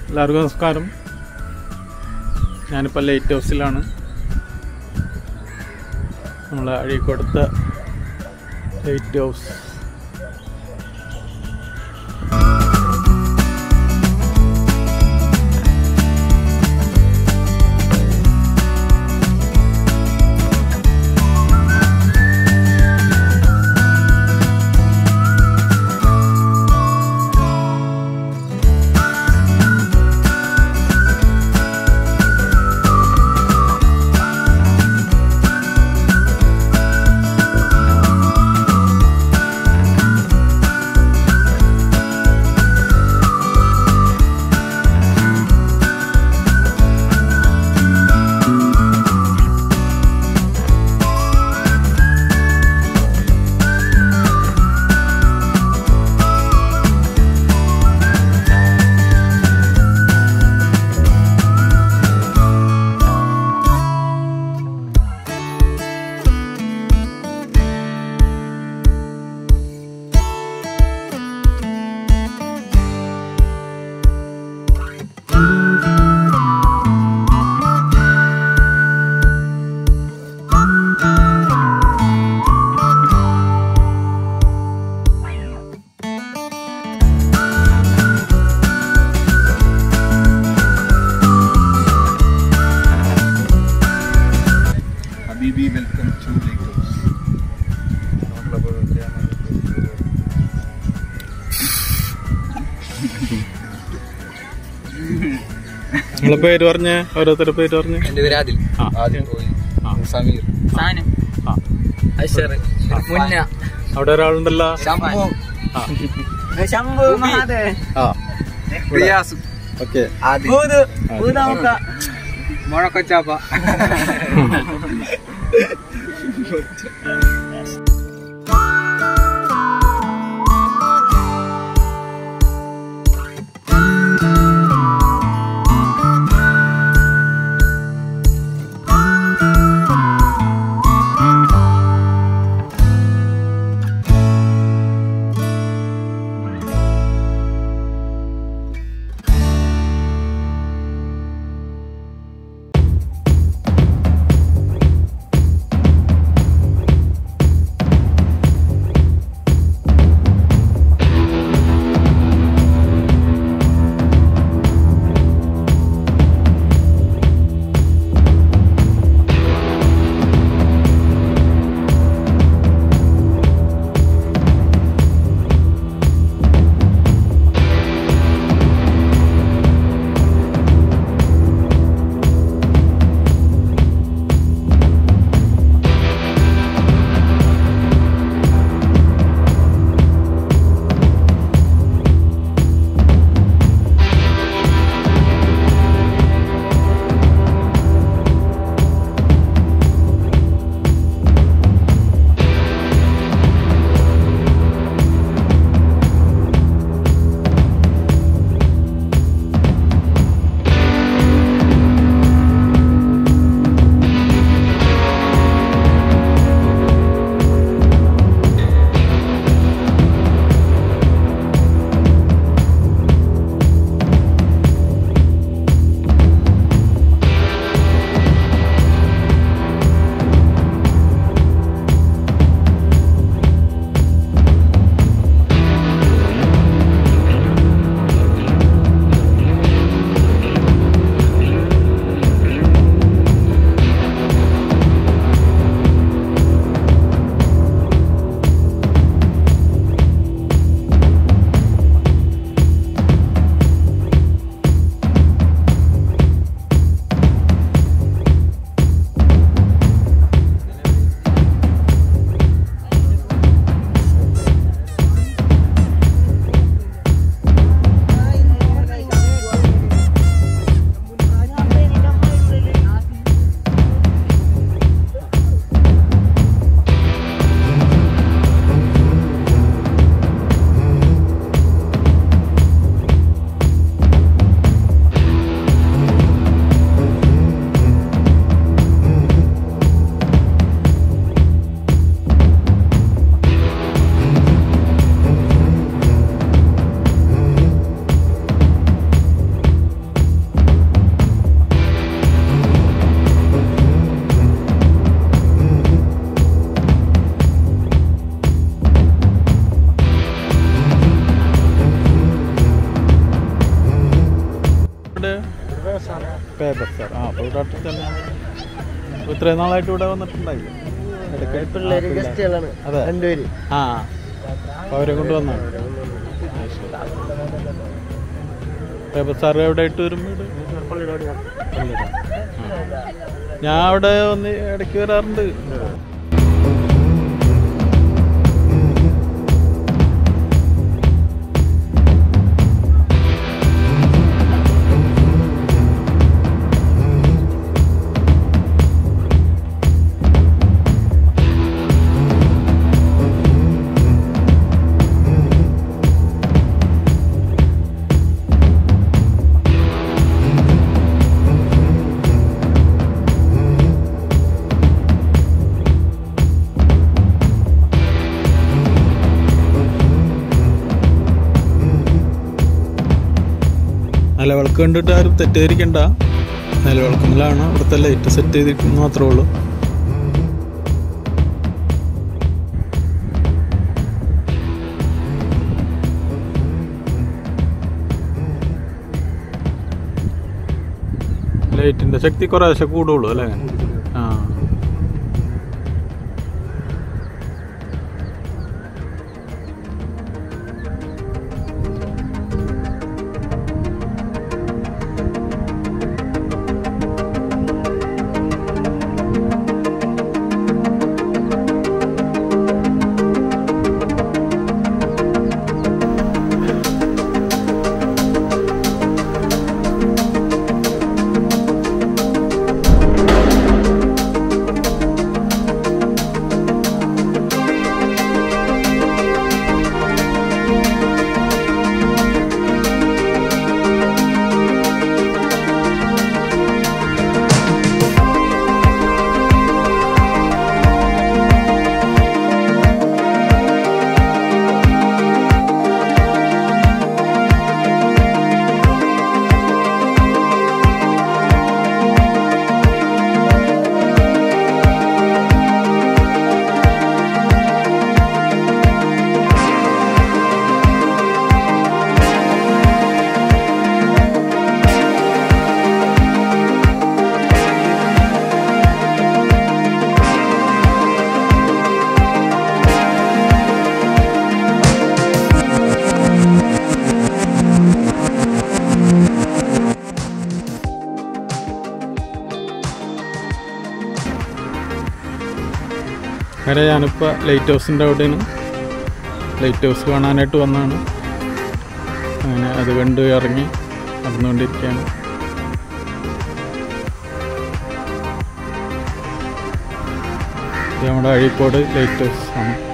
എല്ലാവർക്കും നമസ്കാരം ഞാനിപ്പോൾ ലൈറ്റ് ഹൗസിലാണ് നമ്മളെ അഴീക്കോടത്തെ light house Habibi, welcome to Lake House. നിങ്ങളെ പേര് പറഞ്ഞ് ഓരോരുത്തരുടെ പേര് പറഞ്ഞ് എന്റെ പേര് ആദിൽ ആ. ആദിൽ റോയി ആ. സമീർ സാനം ആ അഷർ മുന്ന അവിടെ ഒരാളുണ്ടല്ലോ ശംഭു ആ ശംഭു മഹാദേ ആ റിയാസ് ഓക്കെ ആദിൽ ഊത് ഊത് നമുക്ക് മുഴക്കൊച്ചാപ്പ ഇവിടെ പേപ്പർ സാർ ആ അപ്പോൾ ഇവിടെ അടുത്ത് തന്നെയാണ് അപ്പോൾ ഇത്രയും നാളായിട്ട് ഇവിടെ വന്നിട്ടുണ്ടായി ഇടയ്ക്ക് പിള്ളേര് ആ, പിള്ളേർ. ഗസ്റ്റുകളാണ് അതെ രണ്ടുപേര് ആ അപ്പോൾ അവരെ കൊണ്ട് വന്നാണ് പേപ്പർ സാർ എവിടെ ആയിട്ട് വരും വീട് പള്ളിയുടെ. ആ. ഞാൻ അവിടെ ഒന്ന് ഇടയ്ക്ക് വരാറുണ്ട് നിലവിളക്ക് കണ്ടിട്ട് ആരും തെറ്റിദ്ധരിക്കണ്ട നിലവിളക്കുമ്പോഴാണ് ഇവിടുത്തെ ലൈറ്റ് സെറ്റ് ചെയ്തിരിക്കുന്നത് മാത്രമേ ഉള്ളൂ ലൈറ്റിന്റെ ശക്തി കുറേശ്ശെ കൂടുള്ളൂ അല്ലേ ആ അങ്ങനെ ഞാനിപ്പോൾ ലൈറ്റ് ഹൗസിൻ്റെ അവിടെയാണ് ലൈറ്റ് ഹൗസ് കാണാനായിട്ട് വന്നതാണ് അങ്ങനെ അത് കണ്ട് ഇറങ്ങി നടന്നുകൊണ്ടിരിക്കുകയാണ് ഇത് നമ്മുടെ അഴീക്കോട് ലൈറ്റ് ഹൗസ് ആണ്